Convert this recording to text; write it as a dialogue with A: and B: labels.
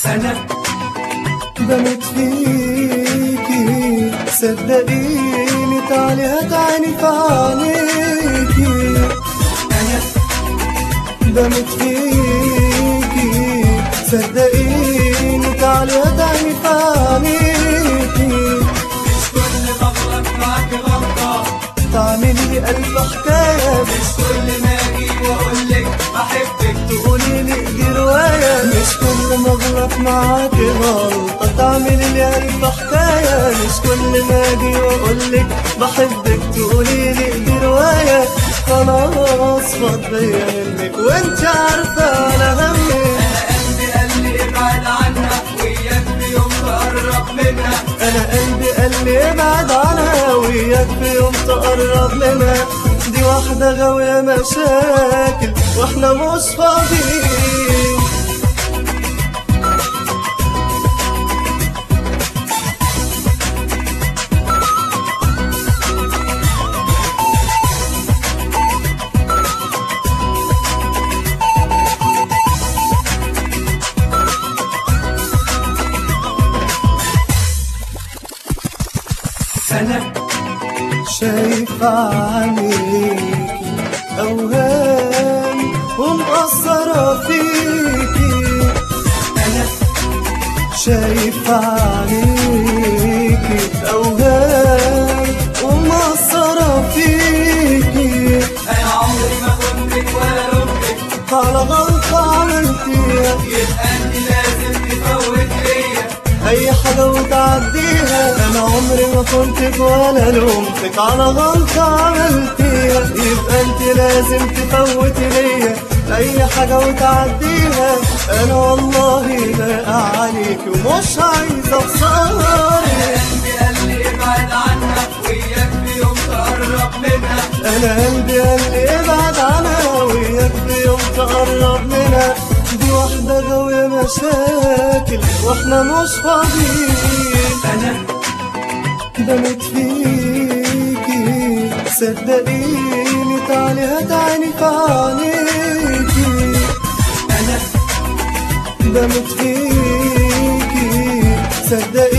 A: أنا
B: بموت فيكي صدقيني تعالي هتعيني في عينيكي
A: أنا
B: بموت فيكي صدقيني تعالي هتعيني في عينيكي
A: مش كل ما أغلط معاك غلطة
B: تعملي لي ألف حكاية
A: مش كل ما أجي وأقولك بحبك
B: تقولي لي دي رواية مش كل ما اغلط معاك غلطة تعملي لي ألف حكاية مش كل ما أجي وأقولك بحبك تقولي لي دي رواية خلاص فاض بيا منك وانت عارفة أنا همي
A: أنا قلبي قال لي ابعد عنها وإياك في يوم تقرب منها
B: أنا قلبي قال لي ابعد عنها وياك في يوم تقرب منها دي واحدة غاوية مشاكل واحنا مش فاضيين
A: أنا
B: شايف عينيكي أوهام ومقصرة فيكي
A: أنا
B: شايف عينيكي أوهام ومقصرة فيكي
A: أنا عمري ما كنتك ولا لومتك
B: على غلطة عملتيها
A: يبقى أنت لازم تفوت ليا
B: أي حاجة وتعديها أنا عمري ما كنتك ولا لومتك على غلطة عملتيها يبقى أنت لازم تفوتي ليا أي حاجة وتعديها أنا والله باقع عليك ومش عايز أخسرك
A: قلبي قال لي ابعد عنها وإياك في يوم تقرب منها
B: أنا قلبي قال لي ابعد عنها وياك في يوم تقرب منها دي واحدة غاوية مشاكل واحنا مش فاضيين
A: أنا
B: بموت فيكي صدقيني تعالي هتعيني في عينيكي
A: أنا
B: بموت فيكي صدقيني